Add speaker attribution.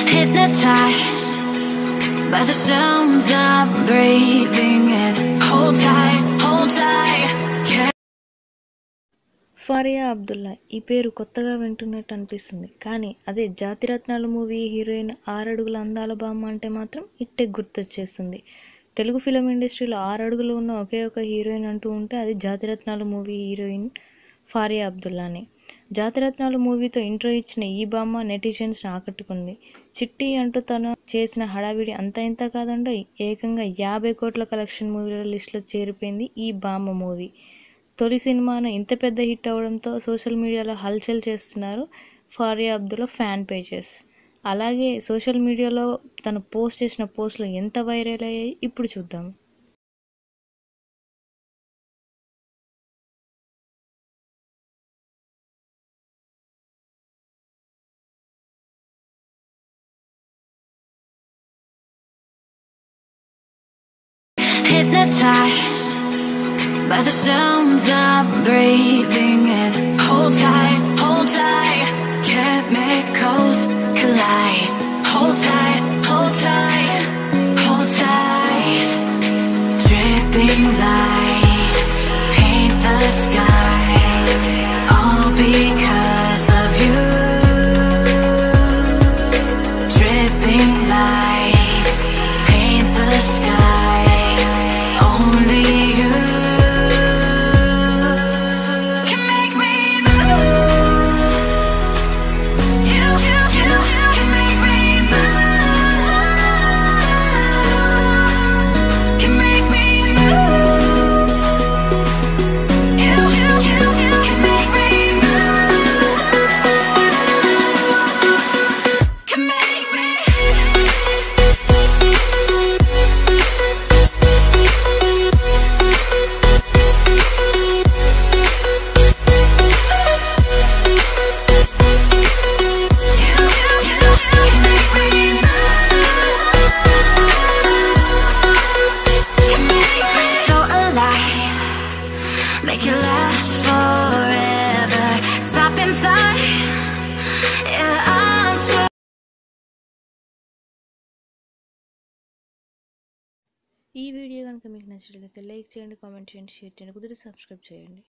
Speaker 1: hypnotized by the sounds I'm breathing in. Hold tight, hold tight. Can't
Speaker 2: Faria Abdullah ఈ పేరు కొత్తగా వింటున్నట్టు అనిపిస్తుంది కానీ అదే జాతిరత్నాలు మూవీ హీరోయిన్ ఆరడుగుల అందాల బామ్మ అంటే మాత్రం ఇట్టే గుర్తొచ్చేస్తుంది తెలుగు ఫిలిం ఇండస్ట్రీలో ఆరడుగులు ఉన్న ఒకే ఒక హీరోయిన్ అంటూ ఉంటే అది జాతిరత్నాలు మూవీ హీరోయిన్ ఫారియా అబ్దుల్లానే జాతిరత్నాలు మూవీతో ఇంట్రో ఇచ్చిన ఈ బామ్మ నెటిజన్స్ని ఆకట్టుకుంది చిట్టి అంటూ తను చేసిన హడావిడి అంత ఇంత కాదండో ఏకంగా యాభై కోట్ల కలెక్షన్ మూవీల లిస్టులో చేరిపోయింది ఈ బామ్మ మూవీ తొలి సినిమాను ఇంత పెద్ద హిట్ అవడంతో సోషల్ మీడియాలో హల్చల్ చేస్తున్నారు ఫారియా అబ్దుల్లా ఫ్యాన్ పేజెస్ అలాగే సోషల్ మీడియాలో తను పోస్ట్ చేసిన పోస్టులు ఎంత వైరల్ అయ్యాయి ఇప్పుడు చూద్దాం
Speaker 1: hypnotized by the sounds I'm breathing in. Hold tight, hold tight. Chemicals collide. Hold tight, hold tight, hold tight. Dripping lights paint the skies. All because of you. Dripping lights paint the skies. Only you can make me move. You, you, you can make me move. Can make me move. You, you, you can make me move. Can make me. So alive, make it last forever. Stop in time. Yeah, I'm so.
Speaker 2: ఈ video కనుక మీకు నచ్చినట్లయితే like చేయండి comment చేయండి share చేయండి కుదిరి subscribe చేయండి